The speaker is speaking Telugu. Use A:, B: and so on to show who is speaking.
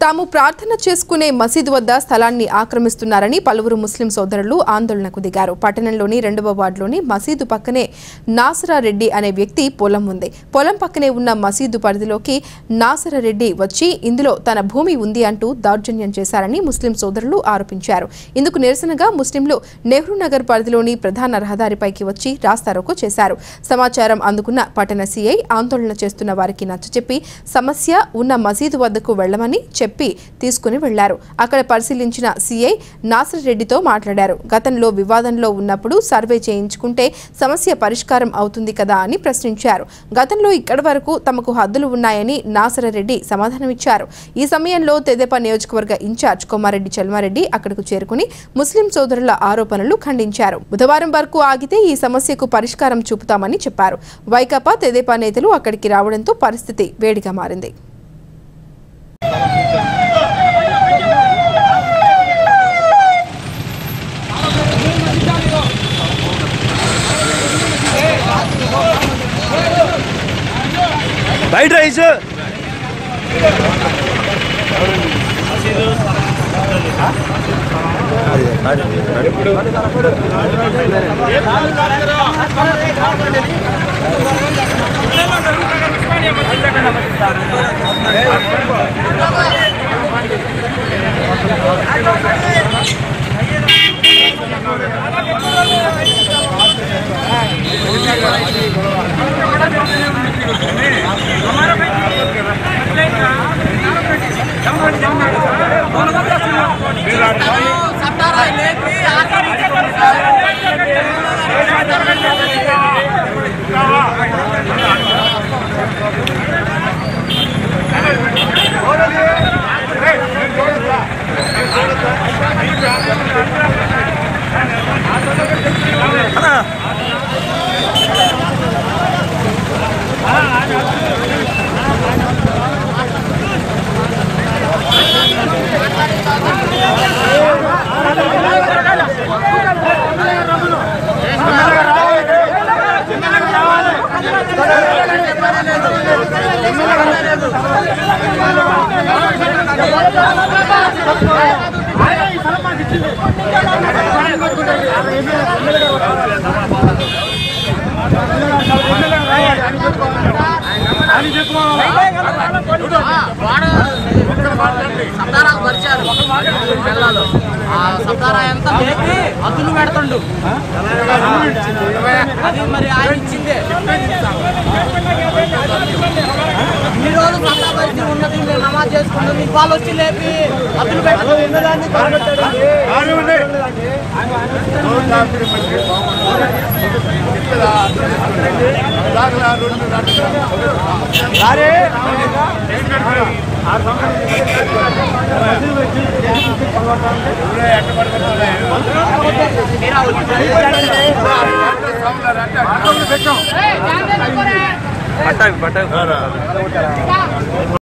A: తాము ప్రార్థన చేసుకునే మసీదు వద్ద స్థలాన్ని ఆక్రమిస్తున్నారని పలువురు ముస్లిం సోదరులు ఆందోళనకు దిగారు పట్టణంలోని రెండవ వార్డులోని మసీదు పక్కనే నాసరా రెడ్డి అనే వ్యక్తి పొలం ఉంది పొలం పక్కనే ఉన్న మసీదు పరిధిలోకి నాసరా రెడ్డి వచ్చి ఇందులో తన భూమి ఉంది అంటూ దౌర్జన్యం చేశారని ముస్లిం సోదరులు ఆరోపించారు ఇందుకు నిరసనగా ముస్లింలు నెహ్రూ నగర్ పరిధిలోని ప్రధాన రహదారిపైకి వచ్చి రాస్తారోకో చేశారు సమాచారం అందుకున్న పట్టణ సీఐ ఆందోళన చేస్తున్న వారికి నచ్చచెప్పి సమస్య ఉన్న మసీదు వద్దకు వెళ్లమని చెప్పి తీసుకుని వెళ్లారు అక్కడ పరిశీలించిన సీఐ నాసర్ రెడ్డితో మాట్లాడారు గతంలో వివాదంలో ఉన్నప్పుడు సర్వే చేయించుకుంటే సమస్య పరిష్కారం అవుతుంది కదా అని ప్రశ్నించారు గతంలో ఇక్కడి వరకు తమకు హద్దులు ఉన్నాయని నాసర రెడ్డి సమాధానమిచ్చారు ఈ సమయంలో తెదేపా నియోజకవర్గ ఇన్ఛార్జ్ కొమారెడ్డి చెల్మారెడ్డి అక్కడకు చేరుకుని ముస్లిం సోదరుల ఆరోపణలు ఖండించారు బుధవారం వరకు ఆగితే ఈ సమస్యకు పరిష్కారం చూపుతామని చెప్పారు వైకాపా తెదేపా నేతలు అక్కడికి రావడంతో పరిస్థితి వేడిగా మారింది
B: బయట రైస్
C: సప్తారాలు పరిచారు పిల్లలు ఆ సప్తారా ఎంత లేపి అతులు పెడుతుండు అది మరి ఆయన ఇచ్చిందే ఈ రోజు సప్తా పరిస్థితి ఉన్నది మీరు నమాజ్ చేసుకుంటుంది మీకు వాళ్ళు వచ్చి లేపి అతులు
B: పట్టాకు పట్టాకు